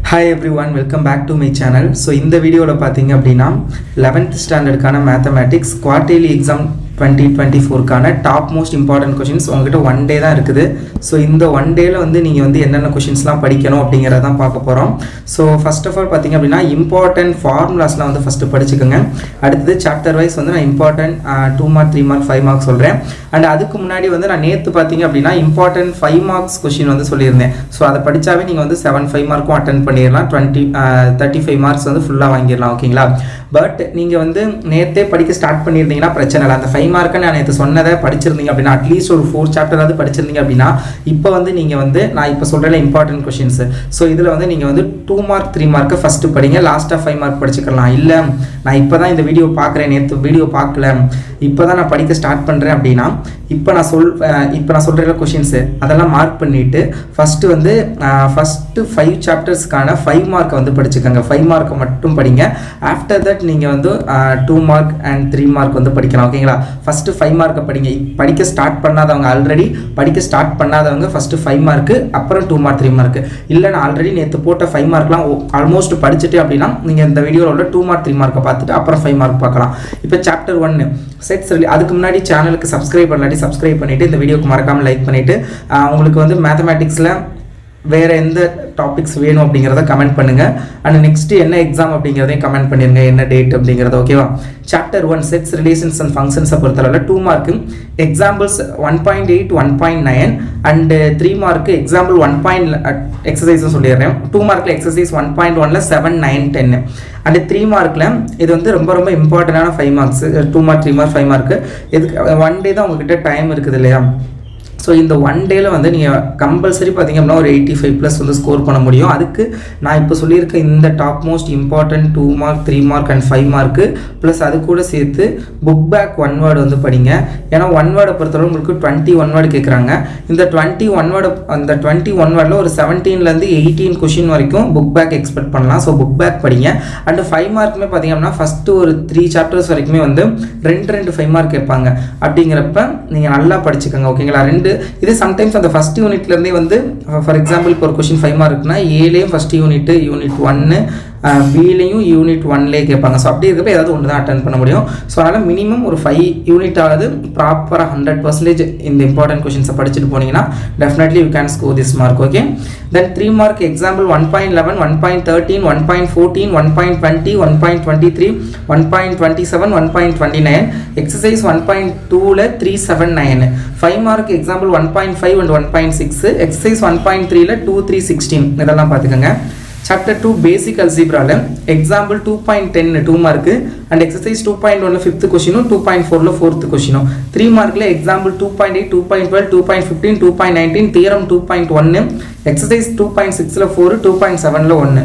hi everyone welcome back to my channel so இந்த வீடியோவில் பார்த்தீங்க அப்படின்னா லெவன்த் ஸ்டாண்டர்டுக்கான mathematics quarterly exam twenty twenty ஃபோருக்கான டாப் மோஸ்ட் இம்பார்ட்டன்ட் கொஷின்ஸ் உங்ககிட்ட ஒன் டே தான் இருக்குது ஸோ இந்த ஒன் டேயில் வந்து நீங்கள் வந்து என்னென்ன கொஷின்ஸ்லாம் படிக்கணும் அப்படிங்கிறத தான் பார்க்க போகிறோம் ஸோ ஃபர்ஸ்ட் ஆஃப் ஆல் பார்த்தீங்க அப்படின்னா இம்பார்ட்டன்ட் ஃபார்முலாஸ்லாம் வந்து ஃபஸ்ட்டு படிச்சுக்கோங்க அடுத்தது சாப்டர் வைஸ் வந்து நான் important two mark three mark five mark சொல்கிறேன் அண்ட் அதுக்கு முன்னாடி வந்து நான் நேற்று பார்த்தீங்க அப்படின்னா இம்பார்ட்டன்ட் ஃபைவ் மார்க்ஸ் கொஷின் வந்து சொல்லியிருந்தேன் ஸோ அதை படித்தாவே நீங்கள் வந்து செவன் ஃபைவ் மார்க்கும் அட்டன் பண்ணிடலாம் டுவெண்ட்டி தேர்ட்டி ஃபைவ் மார்க்ஸ் வந்து ஃபுல்லாக வாங்கிடலாம் ஓகேங்களா பட் நீங்கள் வந்து நேற்றே படிக்க ஸ்டார்ட் பண்ணியிருந்தீங்கன்னா பிரச்சனை இல்லை அந்த ஃபைவ் மார்க்கை நான் நேற்று சொன்னதை படிச்சிருந்தீங்க அப்படின்னா அட்லீஸ்ட் ஒரு ஃபோர் சாப்டராவது படிச்சிருந்தீங்க அப்படின்னா இப்போ வந்து நீங்கள் வந்து நான் இப்போ சொல்கிறேன் இம்பார்ட்டன்ட் கொஷின்ஸ் ஸோ இதில் வந்து நீங்கள் வந்து டூ மார்க் த்ரீ மார்க்கை ஃபஸ்ட்டு படிங்க லாஸ்ட்டாக ஃபைவ் மார்க் படிச்சுக்கலாம் இல்லை நான் இப்போ தான் இந்த வீடியோ பார்க்குறேன் நேற்று வீடியோ பார்க்கல இப்போ தான் நான் படிக்க ஸ்டார்ட் பண்ணுறேன் அப்படின்னா இப்போ நான் சொல் இப்போ நான் சொல்கிற கொஷின்ஸு அதெல்லாம் மார்க் பண்ணிவிட்டு ஃபஸ்ட்டு வந்து ஃபஸ்ட்டு ஃபைவ் சாப்டர்ஸ்க்கான ஃபைவ் மார்க்கை வந்து படிச்சுக்கோங்க ஃபைவ் மார்க்கை மட்டும் படிங்க ஆஃப்டர் தட் நீங்கள் வந்து two mark and three mark வந்து படிக்கலாம் ஓகேங்களா ஃபஸ்ட்டு ஃபைவ் மார்க்கை படிங்க படிக்க ஸ்டார்ட் பண்ணாதவங்க ஆல்ரெடி படிக்க ஸ்டார்ட் பண்ணாதவங்க ஃபஸ்ட்டு ஃபைவ் மார்க்கு அப்புறம் டூ மார்க் த்ரீ மார்க்கு இல்லை நான் ஆல்ரெடி நேற்று போட்ட ஃபைவ் மார்க்லாம் ஆல்மோஸ்ட் படிச்சுட்டு அப்படின்னா நீங்கள் இந்த வீடியோவில் உள்ள டூ மார்க் த்ரீ மார்க்கை பார்த்துட்டு அப்புறம் ஃபைவ் மார்க் பார்க்கலாம் இப்போ சாப்டர் ஒன்று செட்ஸ் அதுக்கு முன்னாடி சேனலுக்கு சப்ஸ்கிரைப் பண்ணாட்டி சப்ஸ்கிரைப் பண்ணிவிட்டு இந்த வீடியோக்கு மறக்காமல் லைக் பண்ணிவிட்டு உங்களுக்கு வந்து மேத்தமேட்டிக்ஸில் வேறு எந்த டாபிக்ஸ் வேணும் அப்படிங்கிறத கமெண்ட் பண்ணுங்கள் அண்ட் நெக்ஸ்ட் என்ன எக்ஸாம் அப்படிங்கிறதையும் கமெண்ட் பண்ணிருங்க என்ன டேட் அப்படிங்கிறத ஓகேவா chapter one sets relations and ஃபங்க்ஷன்ஸை பொறுத்தளவில் two mark examples one point eight one point nine and three mark example one point எக்ஸசைஸும் சொல்லிடுறேன் டூ மார்க்கில் எக்ஸசைஸ் ஒன் பாயிண்ட் ஒனில் செவன் நைன் டென்னு அண்ட் த்ரீ மார்க்கில் இது வந்து ரொம்ப ரொம்ப இம்பார்ட்டண்டான five marks two mark three mark five mark இதுக்கு ஒன் டே தான் உங்ககிட்ட டைம் இருக்குது இல்லையா ஸோ இந்த ஒன் டேயில் வந்து நீங்கள் கம்பல்சரி பார்த்தீங்க அப்படின்னா ஒரு எயிட்டி ஃபைவ் ப்ளஸ் வந்து ஸ்கோர் பண்ண முடியும் அதுக்கு நான் இப்போ சொல்லியிருக்க இந்த top most important two mark three mark and five mark plus அது கூட சேர்த்து புக் பேக் ஒன் வேர்டு வந்து படிங்க ஏன்னா ஒன் வேர்டை பொறுத்தவரை உங்களுக்கு டுவெண்ட்டி ஒன் வேர்டு கேட்குறாங்க இந்த டுவெண்ட்டி ஒன் வேர்டு அந்த டுவெண்ட்டி ஒன் வேர்டில் ஒரு செவன்டீன்லேருந்து எயிட்டீன் கொஷின் வரைக்கும் புக் பேக் எக்ஸ்பெக்ட் பண்ணலாம் ஸோ புக் பேக் படிங்க அண்ட் ஃபைவ் மார்க்குமே பார்த்தீங்க அப்படின்னா ஃபஸ்ட்டு ஒரு த்ரீ சாப்டர்ஸ் வரைக்குமே வந்து ரெண்டு ரெண்டு ஃபைவ் மார்க் கேட்பாங்க அப்படிங்கிறப்ப நீங்கள் நல்லா படிச்சுக்கோங்க ஓகேங்களா ரெண்டு இது சம்டைம்ஸ் அந்த ஃபஸ்ட் யூனிட்லேருந்தே வந்து ஃபார் எக்ஸாம்பிள் இப்போ ஒரு கொஷின் ஃபைவ் மார்க் இருக்குன்னா ஏலேயும் ஃபஸ்ட் யூனிட் யூனிட் ஒன்று பிலையும் யூனிட் ஒன்லேயே கேட்பாங்க ஸோ அப்படி இருக்கப்போ ஏதாவது ஒன்று தான் அட்டன் பண்ண முடியும் ஸோ அதனால் மினிமம் ஒரு ஃபைவ் யூனிட் ஆகுது ப்ராப்பராக ஹண்ட்ரட் பர்சன்டேஜ் இந்த இம்பார்ட்டன்ட் கொஷின்ஸை படிச்சுட்டு போனீங்கன்னா definitely you can score this mark okay then three mark example one point eleven one point thirteen one point fourteen one point twenty one point twenty three one point twenty seven one point twenty nine exercise one point டூவில் three seven nine five mark example one point five and one point six exercise one point த்ரீல two three sixteen இதெல்லாம் பார்த்துக்கோங்க chapter two basic அல்ஜிப்ரால example two point ten two mark and exercise two point ஒன்ல fifth கொஷினும் two point ஃபோரில் fourth கொஷினும் three மார்க்கில் example two point eight two point twelve two point fifteen two point nineteen theorem two point ஒன்று exercise two point சிக்ஸில் four two point செவனில் ஒன்று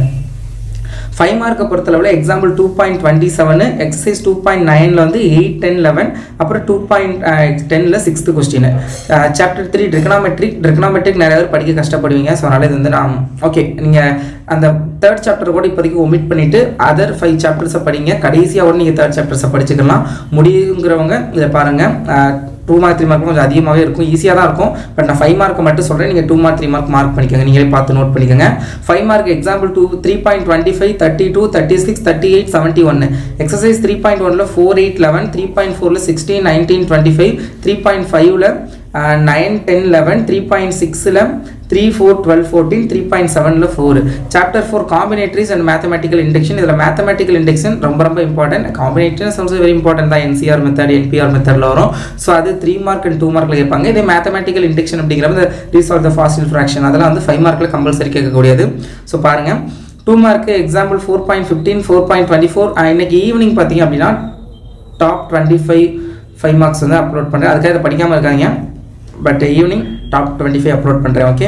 five மார்க்கை பொறுத்தளவில் example two point twenty seven exercise two point நைனில் வந்து eight ten eleven அப்புறம் two point டெனில் sixth question chapter three trigonometric trigonometric நிறைய பேர் படிக்க கஷ்டப்படுவீங்க ஸோ அதனால் இது வந்து நான் ஓகே நீங்கள் அந்த தேர்ட் சாப்டர் கூட இப்போதைக்கு ஒமிட் பண்ணிவிட்டு அதர் ஃபைவ் சாப்டர்ஸை படிங்க கடைசியாக கூட நீங்கள் தேர்ட் சாப்டர்ஸை படிச்சுக்கலாம் முடியுங்கிறவங்க இதை பாருங்கள் டூ மார்க் த்ரீ மார்க் கொஞ்சம் அதிகமாகவே இருக்கும் ஈஸியாக தான் இருக்கும் பட் நான் ஃபைவ் மார்க் மட்டும் சொல்கிறேன் நீங்கள் two mark three mark mark பண்ணிக்கோங்க நீங்களே பார்த்து நோட் பண்ணிக்கோங்க five mark example two three point twenty five thirty two thirty six thirty eight seventy ஒன்று எக்ஸசைஸ் த்ரீ பாயிண்ட் ஒனில் four eight eleven three point ஃபோரில் sixteen nineteen twenty five three point ஃபைவ்ல nine ten eleven three point சிக்ஸில் three four twelve fourteen three point செவனில் four chapter four combinatorics and mathematical induction இதில் mathematical induction ரொம்ப ரொம்ப important combinators also very important தான் NCR method NPR மெத்தடில் வரும் so அது த்ரீ மார்க் அண்ட் டூ மார்க்கில் கேட்பாங்க இதே மேத்தமெட்டிக்கல் இண்டெக்ஷன் அப்படிங்கிறப்ப ரீசால்வ் த ஃபாஸ்டில் ஃப்ராக்ஷன் அதெல்லாம் வந்து ஃபைவ் மார்க்கில் கம்பல்சரி கேட்கக்கூடியது ஸோ பாருங்கள் two mark example four point fifteen four point twenty four இன்னைக்கு ஈவினிங் பார்த்தீங்க அப்படின்னா top twenty five five marks வந்து அப்லோட் பண்ணுறேன் அதுக்காக இதை படிக்காமல் இருக்காங்க but evening top twenty five upload பண்ணுறேன் ஓகே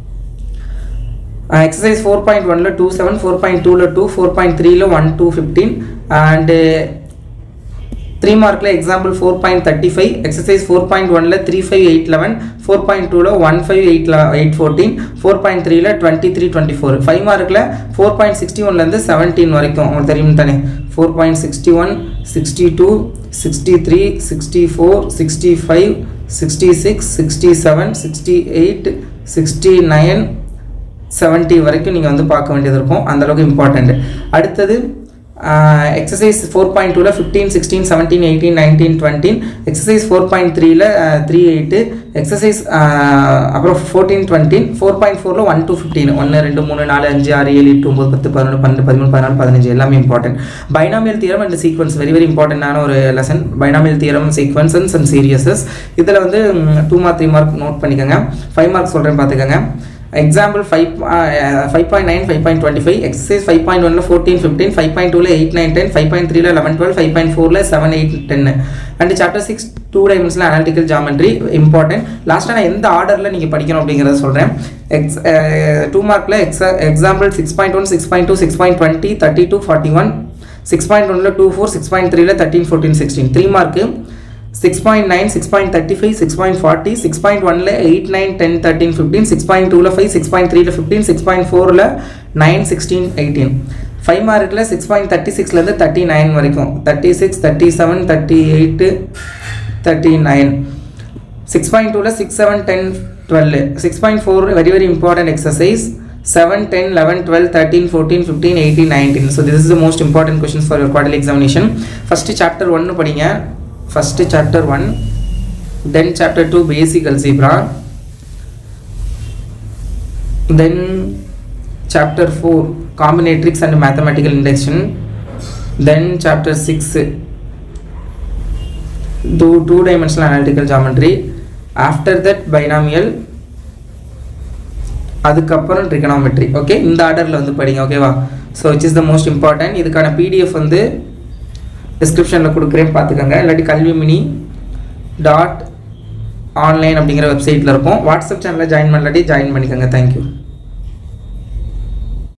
எக்ஸசைஸ் ஃபோர் பாயிண்ட் ஒனில் டூ செவன் ஃபோர் பாயிண்ட் டூவில் டூ ஃபோர் பாயிண்ட் த்ரீல one two fifteen and three மார்க்கில் example four point thirty five exercise four point ஒனில் three five eight eleven four point டூவில் one five eight eight fourteen four point த்ரீல twenty three twenty four five மார்க்கில் four point sixty ஒன்லேருந்து seventeen வரைக்கும் உங்களுக்கு தெரியும் தானே four point sixty one sixty two sixty three sixty four sixty five sixty six sixty seven sixty eight sixty nine seventy வரைக்கும் நீங்கள் வந்து பார்க்க வேண்டியது இருக்கும் அந்தளவுக்கு இம்பார்ட்டண்ட் அடுத்தது எக்ஸசைஸ் ஃபோர் பாயிண்ட் டூவில் fifteen sixteen seventeen eighteen nineteen twenty exercise four point த்ரீல த்ரீ எயிட்டு எக்ஸசைஸ் அப்புறம் ஃபோர்டீன் டுவெண்ட்டீன் ஃபோர் பாயிண்ட் ஃபோரில் ஒன் டூ ஃபிஃப்டீன் ஒன்று ரெண்டு மூணு நாலு அஞ்சு ஆறு ஏழு எட்டு ஒம்பது பத்து பதினொன்று பன்னெண்டு பதிமூணு பதினாலு பதினஞ்சு எல்லாமே important binomial theorem and sequence very very இம்பார்ட்டண்டான ஒரு lesson binomial theorem sequences and series இதில் வந்து two mark three mark note பண்ணிக்கோங்க ஃபைவ் மார்க் சொல்கிறேன் பார்த்துக்கோங்க example five five point nine five point twenty five exercise five point ஒன்ல fourteen fifteen five point டூவில் eight nine ten five point த்ரீல eleven twelve five point ஃபோரில் seven eight ten and chapter six two டைமென்ஷனில் analytical geometry important லாஸ்ட்டாக நான் எந்த ஆர்டரில் நீங்கள் படிக்கணும் அப்படிங்கிறத சொல்கிறேன் எக்ஸ் டூ மார்க்கில் exa example six point one six point two six point twenty thirty two forty one six point ஒனில் டூ ஃபோர் சிக்ஸ் பாயிண்ட் த்ரீல thirteen fourteen sixteen three mark six point nine six point thirty five six point forty six point ஒனில் eight nine ten thirteen fifteen six point டூவில் five six point த்ரீல fifteen six point ஃபோரில் nine sixteen eighteen five மார்க்கில் six point thirty சிக்ஸ்லேருந்து thirty nine வரைக்கும் thirty six thirty seven thirty eight thirty nine six point டூவில் six seven ten twelve six point four very very important exercise seven ten eleven twelve thirteen fourteen fifteen eighteen nineteen so this is the most important questions for your quarterly examination first chapter ஒன்று படிங்க first chapter one then chapter two basic algebra then chapter four combinatorics and mathematical induction then chapter six two two dimensional analytical geometry after that binomial அதுக்கப்புறம் trigonometry okay இந்த ஆர்டரில் வந்து படிங்க ஓகேவா so which is the most important இதுக்கான PDF வந்து டிஸ்கிரிப்ஷனில் கொடுக்குறேன் பார்த்துக்கோங்க இல்லாட்டி கல்வி மினி டாட் ஆன்லைன் அப்படிங்கிற வெப்சைட்டில் இருக்கும் வாட்ஸ்அப் சேனலில் ஜாயின் பண்ணலாட்டி ஜாயின் பண்ணிக்கோங்க தேங்க்யூ